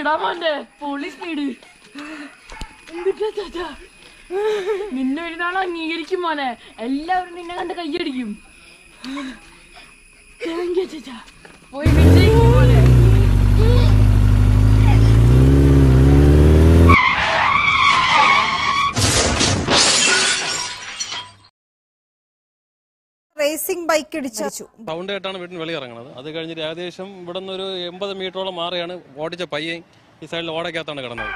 എടാ മോന്റെ പൊളി സ്പീഡ് എന്തിട്ടാ ചാച്ചാ നിന്നെ ഒരു നാൾ അംഗീകരിക്കും മോനെ എല്ലാവരും നിന്നെ കണ്ട് കയ്യടിക്കും Thank you, ചാച്ചാ പോയി വിജയിക്കും മോനെ റേസിംഗ് ബൈക്ക് ഇടിച്ചു സൗണ്ട് കേട്ടാണ് വീട്ടിന് വെളി ഇറങ്ങുന്നത് അത് കഴിഞ്ഞിട്ട് ഏകദേശം ഇവിടെ നിന്ന് ഒരു എൺപത് മീറ്ററോളം മാറിയാണ് ഓടിച്ച പയ്യൻ ഈ സൈഡിൽ ഓടയ്ക്കകത്താണ് കിടന്നത്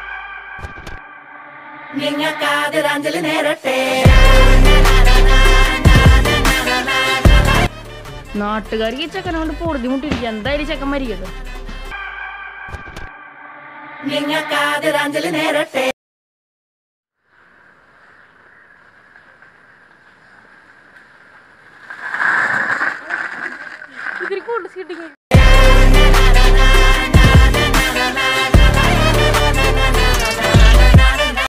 നാട്ടുകാർക്ക് ഈ ചെക്കനെ കൊണ്ട് പൊറുതിമുട്ടിരിക്കുക എന്തായാലും ചെക്കൻ മരിക്കട്ടെ ഇതിൽ കൂടുതൽ സീറ്റിങ്